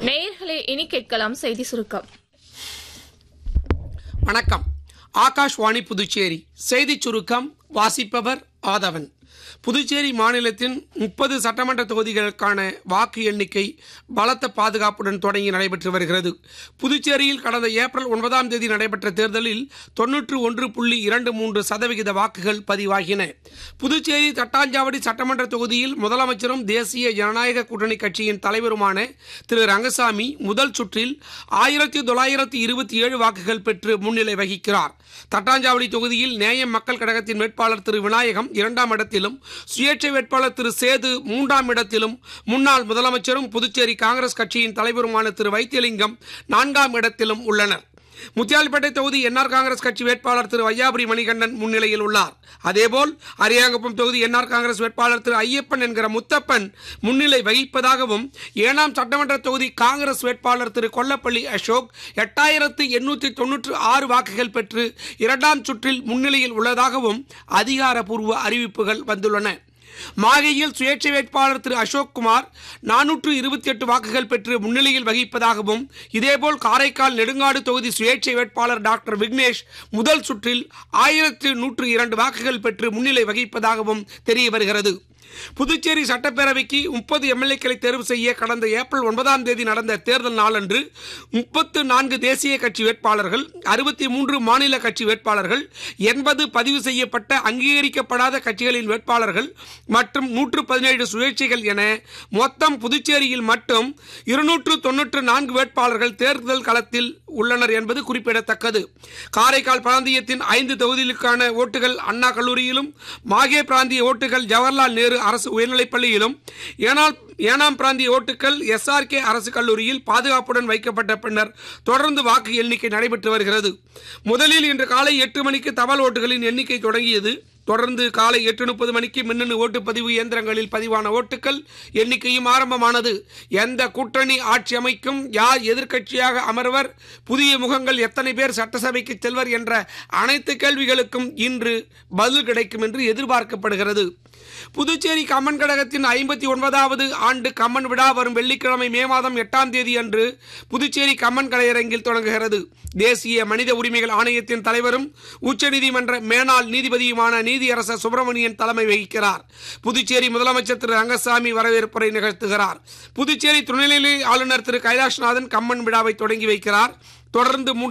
நேயர்களே இனி கேட்கலாம் செய்தி சுருக்கம் வணக்கம் ஆகாஷ்வாணி புதுச்சேரி செய்திச் சுருக்கம் வாசிப்பவர் ஆதவன் புதுச்சேரி மாநிலத்தின் முப்பது சட்டமன்ற தொகுதிகளுக்கான வாக்கு எண்ணிக்கை பலத்த பாதுகாப்புடன் தொடங்கி நடைபெற்று வருகிறது புதுச்சேரியில் கடந்த ஏப்ரல் ஒன்பதாம் தேதி நடைபெற்ற தேர்தலில் தொன்னூற்று ஒன்று புள்ளி இரண்டு மூன்று சதவிகித வாக்குகள் பதிவாகின புதுச்சேரி தட்டாஞ்சாவடி சட்டமன்ற தொகுதியில் முதலமைச்சரும் தேசிய ஜனநாயக கூட்டணி கட்சியின் தலைவருமான திரு ரங்கசாமி முதல் சுற்றில் ஆயிரத்தி தொள்ளாயிரத்தி இருபத்தி ஏழு வாக்குகள் பெற்று முன்னிலை வகிக்கிறார் தட்டாஞ்சாவடி தொகுதியில் நேயம் மக்கள் கழகத்தின் வேட்பாளர் திரு விநாயகம் இரண்டாம் இடத்திலும் சுயேட்சை வேட்பாளர் திரு சேது மூன்றாம் இடத்திலும் முன்னாள் முதலமைச்சரும் புதுச்சேரி காங்கிரஸ் கட்சியின் தலைவருமான திரு வைத்தியலிங்கம் நான்காம் இடத்திலும் உள்ளனர் முத்தியால்பேட்டை தொகுதி என்ஆர் காங்கிரஸ் கட்சி வேட்பாளர் திரு வையாபுரி மணிகண்டன் முன்னிலையில் உள்ளார் அதேபோல் அரியாங்குப்பம் தொகுதி என்ஆர் காங்கிரஸ் வேட்பாளர் திரு ஐயப்பன் என்கிற முத்தப்பன் முன்னிலை வகிப்பதாகவும் ஏனாம் சட்டமன்ற தொகுதி காங்கிரஸ் வேட்பாளர் திரு கொல்லப்பள்ளி அசோக் எட்டாயிரத்து எண்ணூற்றி தொன்னூற்று ஆறு வாக்குகள் பெற்று இரண்டாம் சுற்றில் முன்னிலையில் உள்ளதாகவும் அதிகாரப்பூர்வ அறிவிப்புகள் வந்துள்ளன மாகையில் சுயேட்சை வேட்பாளர் திரு அசோக் குமார் நானூற்று இருபத்தி எட்டு வாக்குகள் பெற்று முன்னிலையில் வகிப்பதாகவும் இதேபோல் காரைக்கால் நெடுங்காடு தொகுதி சுயேட்சை வேட்பாளர் டாக்டர் விக்னேஷ் முதல் சுற்றில் ஆயிரத்து நூற்று இரண்டு வாக்குகள் பெற்று முன்னிலை வகிப்பதாகவும் தெரிய வருகிறது புதுச்சேரி சட்டப்பேரவைக்கு முப்பது எம்எல்ஏக்களை தேர்வு செய்ய கடந்த ஏப்ரல் ஒன்பதாம் தேதி நடந்த தேர்தல் நாளன்று முப்பத்து நான்கு தேசிய கட்சி வேட்பாளர்கள் அறுபத்தி மூன்று மாநில கட்சி வேட்பாளர்கள் எண்பது பதிவு செய்யப்பட்ட அங்கீகரிக்கப்படாத கட்சிகளின் வேட்பாளர்கள் மற்றும் நூற்று பதினேழு சுயேட்சைகள் என மொத்தம் புதுச்சேரியில் மட்டும் இருநூற்று தொன்னூற்று நான்கு வேட்பாளர்கள் தேர்தல் களத்தில் உள்ளனர் என்பது குறிப்பிடத்தக்கது காரைக்கால் பிராந்தியத்தின் ஐந்து தொகுதிகளுக்கான ஓட்டுகள் அண்ணா கல்லூரியிலும் மாகே பிராந்திய ஓட்டுகள் ஜவஹர்லால் நேரு அரசு உயர்நிலைப் பள்ளியிலும் ஏனால் ஏனாம் பிராந்திய ஓட்டுகள் எஸ்ஆர்கே அரசு கல்லூரியில் பாதுகாப்புடன் வைக்கப்பட்ட பின்னர் தொடர்ந்து வாக்கு எண்ணிக்கை நடைபெற்று வருகிறது முதலில் இன்று காலை எட்டு மணிக்கு தபால் ஓட்டுகளின் எண்ணிக்கை தொடங்கியது தொடர்ந்து காலை எட்டு முப்பது மணிக்கு மின்னணு ஓட்டுப்பதிவு இயந்திரங்களில் பதிவான ஓட்டுகள் எண்ணிக்கையும் ஆரம்பமானது எந்த கூட்டணி ஆட்சி அமைக்கும் யார் எதிர்க்கட்சியாக அமர்வர் புதிய முகங்கள் எத்தனை பேர் சட்டசபைக்கு செல்வர் என்ற அனைத்து கேள்விகளுக்கும் இன்று பதில் கிடைக்கும் என்று எதிர்பார்க்கப்படுகிறது புதுச்சேரி கம்மன் கழகத்தின் ஐம்பத்தி ஒன்பதாவது ஆண்டு கம்மன் விழா வரும் வெள்ளிக்கிழமை மே மாதம் எட்டாம் தேதி அன்று புதுச்சேரி கம்மன் கலையரங்கில் தொடங்குகிறது தேசிய மனித உரிமைகள் ஆணையத்தின் தலைவரும் உச்சநீதிமன்ற மேனாள் நீதிபதியுமான நீதியரசர் சுப்பிரமணியன் தலைமை வகிக்கிறார் புதுச்சேரி முதலமைச்சர் திரு ரங்கசாமி வரவேற்புரை நிகழ்த்துகிறார் புதுச்சேரி துணைநிலை ஆளுநர் திரு கைலாஷ்நாதன் கம்மன் விழாவை தொடங்கி வைக்கிறார் தொடர்ந்து மூன்று